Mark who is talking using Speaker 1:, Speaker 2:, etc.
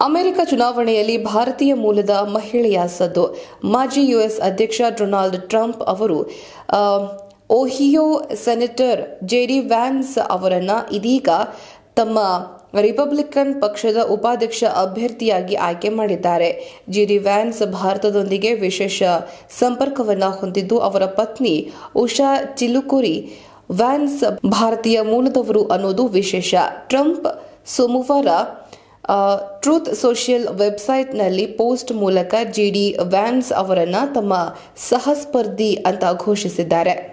Speaker 1: America ಚುನಾವಣೆಯಲ್ಲಿ ಭಾರತೀಯ ಮೂಲದ ಮಹಿಳೆಯ ಸದ್ದು ಮಾಜಿ ಯುಎಸ್ ಅಧ್ಯಕ್ಷ ಡೊನಾಲ್ಡ್ ಟ್ರಂಪ್ ಅವರು ಆ, ಓಹಿಯೋ ಸೆನೆಟರ್ ಜೆಡಿ ವ್ಯಾನ್ಸ್ ಅವರನ್ನ ಇದೀಗ ತಮ್ಮ ರಿಪಬ್ಲಿಕನ್ ಪಕ್ಷದ ಉಪಾಧ್ಯಕ್ಷ ಅಭ್ಯರ್ಥಿಯಾಗಿ ಆಯ್ಕೆ ಮಾಡಿದ್ದಾರೆ ಜಿಡಿ ವ್ಯಾನ್ಸ್ ಭಾರತದೊಂದಿಗೆ ವಿಶೇಷ ಸಂಪರ್ಕವನ್ನ ಹೊಂದಿದ್ದು ಅವರ ಪತ್ನಿ ಉಷಾ ಚಿಲುಕುರಿ ವ್ಯಾನ್ಸ್ ಭಾರತೀಯ ಮೂಲದವರು ಅನ್ನೋದು ವಿಶೇಷ ಟ್ರಂಪ್ ಸೋಮವಾರ ಆ, ಟ್ರೂತ್ ಸೋಷಿಯಲ್ ವೆಬ್ಸೈಟ್ನಲ್ಲಿ ಪೋಸ್ಟ್ ಮೂಲಕ ಜಿಡಿ ವ್ಯಾನ್ಸ್ ಅವರನ್ನ ತಮ್ಮ ಸಹಸ್ಪರ್ಧಿ ಅಂತ ಘೋಷಿಸಿದ್ದಾರೆ